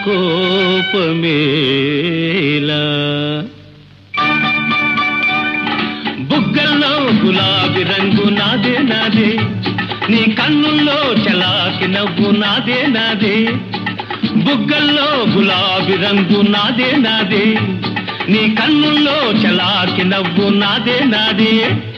కోపమేలా బుగ్గల్లో గులాబీ రంగు నాదే నాదే నీ కన్నుల్లో చలాకి నవ్వు నాదే నాదే బుగ్గల్లో గులాబీ రంగు నాదే నాదే నీ కన్నుల్లో చలాకి నవ్వు నాదే నాదే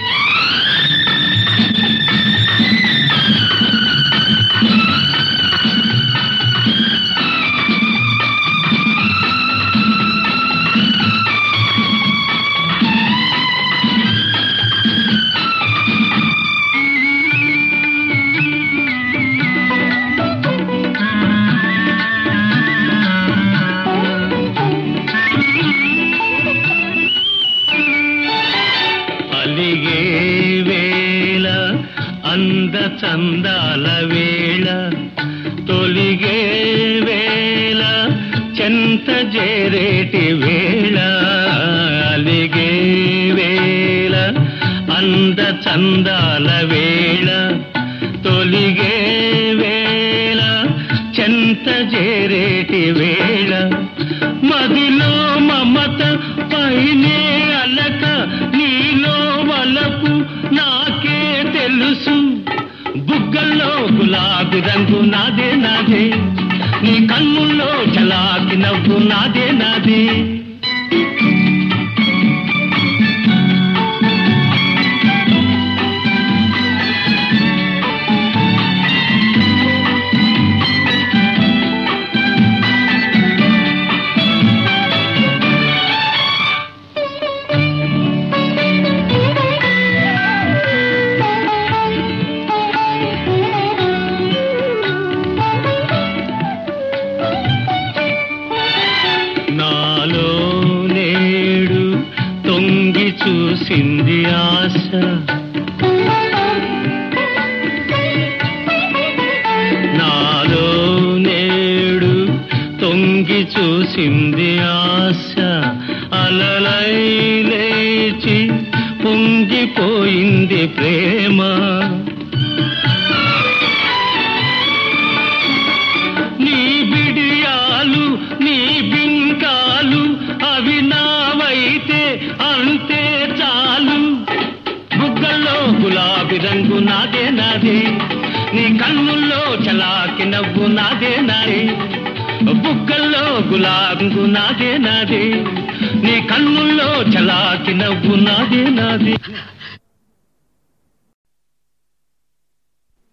అలిగే వేళ అంద చందాల వేళ తొలిగే వేళ చెంత జేరేటి వేళ అలిగే వేళ అంద చందాల వేళ తొలిగే వేళ చెంత జేరేటి వేళ మదిలో మమత పైనే అలక నీలో వలపు నాకే తెలుసు బుగ్గల్లో గులాబీ రంగు నాదే నాదే నీ కన్నుల్లో చలాకి నవ్వు నాదే నాదే నాలో నేడు తొంగి చూసింది ఆశ నాలో నేడు తొంగి చూసింది ఆశ అలలై లేచి పొంగిపోయింది ప్రేమ నీ బిడియాలు నీ బింకాలు అవి నావైతే అంతే చాలు బుగ్గల్లో గులాబీ రంగు నాదే నాదే నీ కన్నుల్లో చలాకి నవ్వు నాదే నాదే బుగ్గల్లో గులాబీ రంగు నాదే నాదే నీ కన్నుల్లో చలాకి నవ్వు నాదే నాదే